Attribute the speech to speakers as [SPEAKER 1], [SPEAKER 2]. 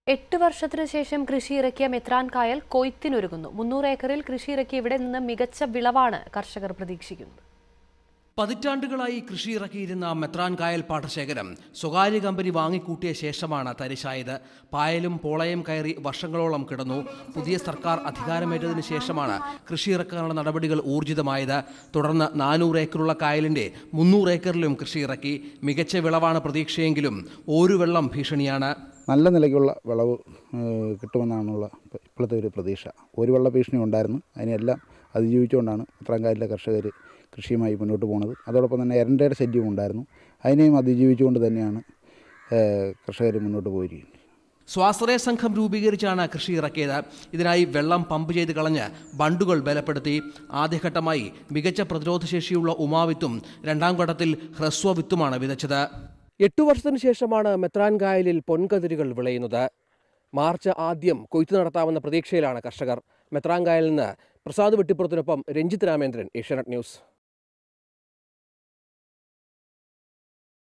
[SPEAKER 1] എട്ട് വർഷത്തിനു ശേഷം കൃഷി ഇറക്കിയ മെത്രാൻ കായൽ കൊയ്ത്തിനൊരുങ്ങുന്നു മുന്നൂറ് ഏക്കറിൽ കൃഷി ഇറക്കിയ ഇവിടെ നിന്ന് മികച്ച വിളവാണ് കർഷകർ പ്രതീക്ഷിക്കുന്നത്
[SPEAKER 2] പതിറ്റാണ്ടുകളായി കൃഷി ഇറക്കിയിരുന്ന മെത്രാൻ കായൽ പാടശേഖരം സ്വകാര്യ കമ്പനി വാങ്ങിക്കൂട്ടിയ ശേഷമാണ് തരിശായത് പായലും പോളയും കയറി വർഷങ്ങളോളം കിടന്നു പുതിയ സർക്കാർ അധികാരമേറ്റതിനു ശേഷമാണ് കൃഷി ഇറക്കാനുള്ള നടപടികൾ ഊർജിതമായത് തുടർന്ന് നാനൂറ് ഏക്കറുള്ള കായലിന്റെ മുന്നൂറ് ഏക്കറിലും കൃഷി ഇറക്കി മികച്ച വിളവാണ് പ്രതീക്ഷയെങ്കിലും ഒരു വെള്ളം ഭീഷണിയാണ്
[SPEAKER 3] നല്ല നിലയ്ക്കുള്ള വിളവ് ഏഹ്, കിട്ടുമെന്നാണുള്ള ഇപ്പോഴത്തെ ഒരു പ്രതീക്ഷ ഒരു വെള്ള ഭീഷണി ഉണ്ടായിരുന്നു അതിനെല്ലാം അതിജീവിച്ചുകൊണ്ടാണ് ഉത്തരാങ്കാലിലെ കർഷകർ കൃഷിയുമായി മുന്നോട്ട് പോകുന്നത് അതോടൊപ്പം തന്നെ എരണ്ടയുടെ ശല്യവും ഉണ്ടായിരുന്നു അതിനെയും അതിജീവിച്ചുകൊണ്ട് തന്നെയാണ് കർഷകർ മുന്നോട്ട് പോയിരിക്കുന്നത്
[SPEAKER 2] സ്വാശ്രയ സംഘം രൂപീകരിച്ചാണ് കൃഷി ഇറക്കിയത് ഇതിനായി വെള്ളം പമ്പ് ചെയ്ത് കളഞ്ഞ് ബണ്ടുകൾ ബലപ്പെടുത്തി ആദ്യഘട്ടമായി മികച്ച പ്രതിരോധശേഷിയുള്ള ഉമാവിത്തും രണ്ടാം ഘട്ടത്തിൽ ഹ്രസ്വ വിത്തുമാണ് വിതച്ചത് എട്ടു വർഷത്തിനു ശേഷമാണ് മെത്രാൻ കായലിൽ പൊൻകതിരുകൾ വിളയുന്നത് മാർച്ച് ആദ്യം കൊയ്ത്തു നടത്താമെന്ന പ്രതീക്ഷയിലാണ് കർഷകർ മെത്രാൻ കായലിൽ നിന്ന് പ്രസാദ് വെട്ടിപ്പുറത്തിനൊപ്പം രഞ്ജിത്ത് രാമേന്ദ്രൻ ഏഷ്യാനെറ്റ് ന്യൂസ്